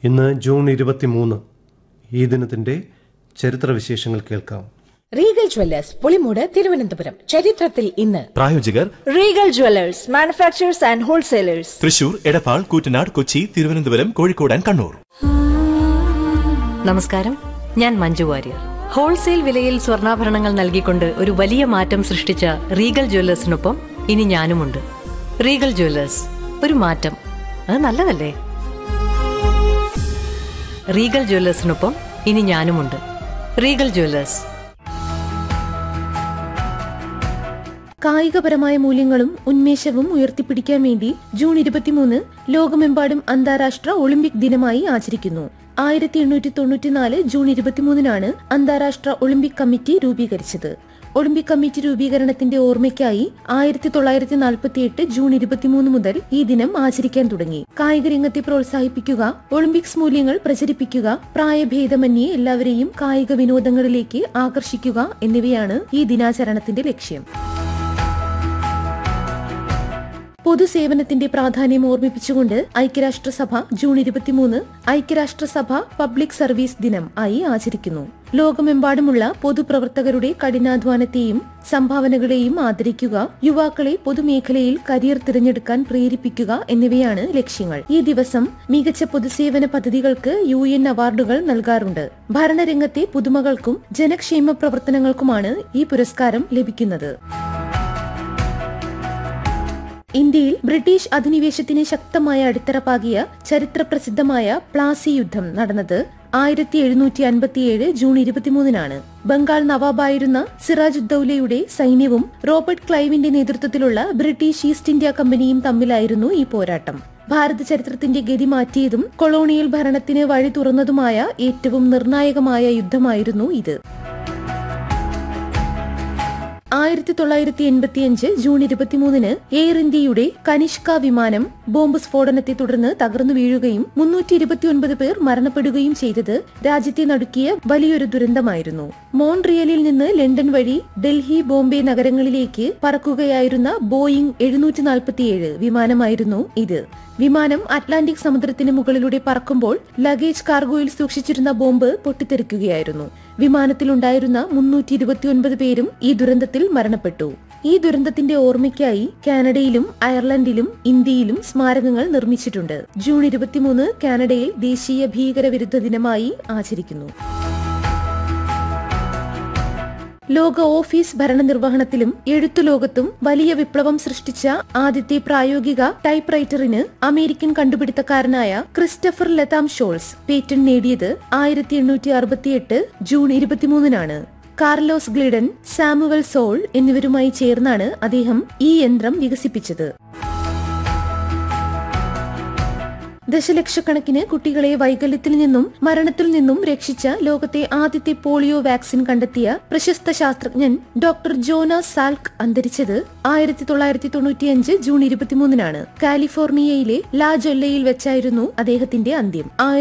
ഇന്ന് ജൂൺ ഇരുപത്തിമൂന്ന് ഈ ദിനത്തിന്റെ ചരിത്രവിശേഷങ്ങൾ കേൾക്കാം റീഗൽ ജ്വല്ലേഴ്സ് പുളിമൂട് തിരുവനന്തപുരം ചരിത്രത്തിൽ ഇന്ന് പ്രായോജകർ Regal jewellers manufacturers and wholesalers Thrissur Edappal Koottanad Kochi Thiruvananthapuram Kozhikode and Kannur നമസ്കാരം ഞാൻ മഞ്ജു വാര്യർ ഹോൾസെയിൽ വിലയിൽ സ്വർണ്ണാഭരണങ്ങൾ നൽകിക്കൊണ്ട് ഒരു വലിയ മാറ്റം സൃഷ്ടിച്ച റീഗൽ ജ്വല്ലേഴ്സിനൊപ്പം ഇനി ഞാനുമുണ്ട് റീഗൽ ജ്വല്ലേഴ്സ് ഒരു മാറ്റം അത് നല്ലതല്ലേ റീഗൽ ജ്വല്ലേഴ്സിനൊപ്പം ഇനി ഞാനുമുണ്ട് റീഗൽ ജ്വല്ലേഴ്സ് കായികപരമായ മൂല്യങ്ങളും ഉന്മേഷവും ഉയർത്തിപ്പിടിക്കാൻ വേണ്ടി ജൂൺ ഇരുപത്തിമൂന്ന് ലോകമെമ്പാടും അന്താരാഷ്ട്ര ഒളിമ്പിക് ദിനമായി ആചരിക്കുന്നു ആയിരത്തി എണ്ണൂറ്റി തൊണ്ണൂറ്റിനാല് ജൂൺ ഇരുപത്തിമൂന്നിനാണ് അന്താരാഷ്ട്ര ഒളിമ്പിക് കമ്മിറ്റി രൂപീകരിച്ചത് ഒളിമ്പിക് കമ്മിറ്റി രൂപീകരണത്തിന്റെ ഓർമ്മയ്ക്കായി ആയിരത്തി തൊള്ളായിരത്തി നാൽപ്പത്തി എട്ട് ജൂൺ ഇരുപത്തിമൂന്ന് മുതൽ ഈ ദിനം ആചരിക്കാൻ തുടങ്ങി കായിക രംഗത്തെ പ്രോത്സാഹിപ്പിക്കുക ഒളിമ്പിക്സ് മൂല്യങ്ങൾ പ്രചരിപ്പിക്കുക പ്രായഭേദമന്യേ എല്ലാവരെയും കായിക വിനോദങ്ങളിലേക്ക് ആകർഷിക്കുക എന്നിവയാണ് ഈ ദിനാചരണത്തിന്റെ ലക്ഷ്യം പൊതുസേവനത്തിന്റെ പ്രാധാന്യം ഓർമ്മിപ്പിച്ചുകൊണ്ട് ഐക്യരാഷ്ട്രസഭ ജൂൺ ഇരുപത്തിമൂന്ന് ഐക്യരാഷ്ട്രസഭ പബ്ലിക് സർവീസ് ദിനം ആയി ആചരിക്കുന്നു ലോകമെമ്പാടുമുള്ള പൊതുപ്രവർത്തകരുടെ കഠിനാധ്വാനത്തെയും സംഭാവനകളെയും ആദരിക്കുക യുവാക്കളെ പൊതുമേഖലയിൽ കരിയർ തിരഞ്ഞെടുക്കാൻ പ്രേരിപ്പിക്കുക എന്നിവയാണ് ലക്ഷ്യങ്ങൾ ഈ ദിവസം മികച്ച പൊതുസേവന പദ്ധതികൾക്ക് യു എൻ അവാർഡുകൾ നൽകാറുണ്ട് ഭരണരംഗത്തെ പുതുമകൾക്കും ജനക്ഷേമ പ്രവർത്തനങ്ങൾക്കുമാണ് ഈ പുരസ്കാരം ലഭിക്കുന്നത് ഇന്ത്യയിൽ ബ്രിട്ടീഷ് അധിനിവേശത്തിന് ശക്തമായ അടിത്തറ പാകിയ ചരിത്രപ്രസിദ്ധമായ പ്ലാസി യുദ്ധം നടന്നത് ആയിരത്തി എഴുന്നൂറ്റി അൻപത്തിയേഴ് ജൂൺ ഇരുപത്തിമൂന്നിനാണ് ബംഗാൾ നവാബായിരുന്ന സിറാജുദ്ദൌലയുടെ സൈന്യവും റോബർട്ട് ക്ലൈവിന്റെ നേതൃത്വത്തിലുള്ള ബ്രിട്ടീഷ് ഈസ്റ്റ് ഇന്ത്യ കമ്പനിയും തമ്മിലായിരുന്നു ഈ പോരാട്ടം ഭാരത ചരിത്രത്തിന്റെ ഗതി മാറ്റിയതും കൊളോണിയൽ ഭരണത്തിന് വഴി തുറന്നതുമായ ഏറ്റവും നിർണായകമായ യുദ്ധമായിരുന്നു ഇത് ആയിരത്തി തൊള്ളായിരത്തി എൺപത്തിയഞ്ച് ജൂൺ ഇരുപത്തിമൂന്നിന് എയർ ഇന്ത്യയുടെ കനിഷ്ക വിമാനം ബോംബ് സ്ഫോടനത്തെ തുടർന്ന് തകർന്നു വീഴുകയും മുന്നൂറ്റി ഇരുപത്തിയൊൻപത് പേർ മരണപ്പെടുകയും ചെയ്തത് രാജ്യത്തെ നടുക്കിയ വലിയൊരു ദുരന്തമായിരുന്നു മോൺട്രിയലിൽ നിന്ന് ലണ്ടൻ വഴി ഡൽഹി ബോംബെ നഗരങ്ങളിലേക്ക് പറക്കുകയായിരുന്ന ബോയിംഗ് എഴുന്നൂറ്റി നാൽപ്പത്തിയേഴ് വിമാനമായിരുന്നു ഇത് വിമാനം അറ്റ്ലാന്റിക് സമുദ്രത്തിന് മുകളിലൂടെ പറക്കുമ്പോൾ ലഗേജ് കാർഗോയിൽ സൂക്ഷിച്ചിരുന്ന ബോംബ് പൊട്ടിത്തെറിക്കുകയായിരുന്നു വിമാനത്തിലുണ്ടായിരുന്ന മുന്നൂറ്റി ഇരുപത്തിയൊൻപത് പേരും ഈ ദുരന്തത്തിൽ മരണപ്പെട്ടു ഈ ദുരന്തത്തിന്റെ ഓർമ്മയ്ക്കായി കാനഡയിലും അയർലൻഡിലും ഇന്ത്യയിലും സ്മാരകങ്ങൾ നിർമ്മിച്ചിട്ടുണ്ട് ജൂൺ ഇരുപത്തിമൂന്ന് കാനഡയിൽ ദേശീയ ഭീകരവിരുദ്ധ ദിനമായി ആചരിക്കുന്നു ലോക ഓഫീസ് ഭരണനിർവഹണത്തിലും എഴുത്തുലോകത്തും വലിയ വിപ്ലവം സൃഷ്ടിച്ച ആദ്യത്തെ പ്രായോഗിക ടൈപ്പ് റൈറ്ററിന് അമേരിക്കൻ കണ്ടുപിടുത്തക്കാരനായ ക്രിസ്റ്റഫർ ലതാം ഷോൾസ് പേറ്റന്റ് നേടിയത് ആയിരത്തി എണ്ണൂറ്റി അറുപത്തിയെട്ട് ജൂൺ ഇരുപത്തിമൂന്നിനാണ് കാർലോസ് ഗ്ലിഡൻ സാമുവൽ സോൾ എന്നിവരുമായി ചേർന്നാണ് അദ്ദേഹം ഈ യന്ത്രം വികസിപ്പിച്ചത് ദശലക്ഷക്കണക്കിന് കുട്ടികളെ വൈകല്യത്തിൽ നിന്നും മരണത്തിൽ നിന്നും രക്ഷിച്ച ലോകത്തെ ആദ്യത്തെ പോളിയോ വാക്സിൻ കണ്ടെത്തിയ പ്രശസ്ത ശാസ്ത്രജ്ഞൻ ഡോക്ടർ ജോനാസ് സാൽക്ക് അന്തരിച്ചത് ആയിരത്തി തൊള്ളായിരത്തി തൊണ്ണൂറ്റിയഞ്ച് ജൂൺ ഇരുപത്തിമൂന്നിനാണ് കാലിഫോർണിയയിലെ ലാ ജൊല്ലയിൽ വെച്ചായിരുന്നു അദ്ദേഹത്തിന്റെ അന്ത്യം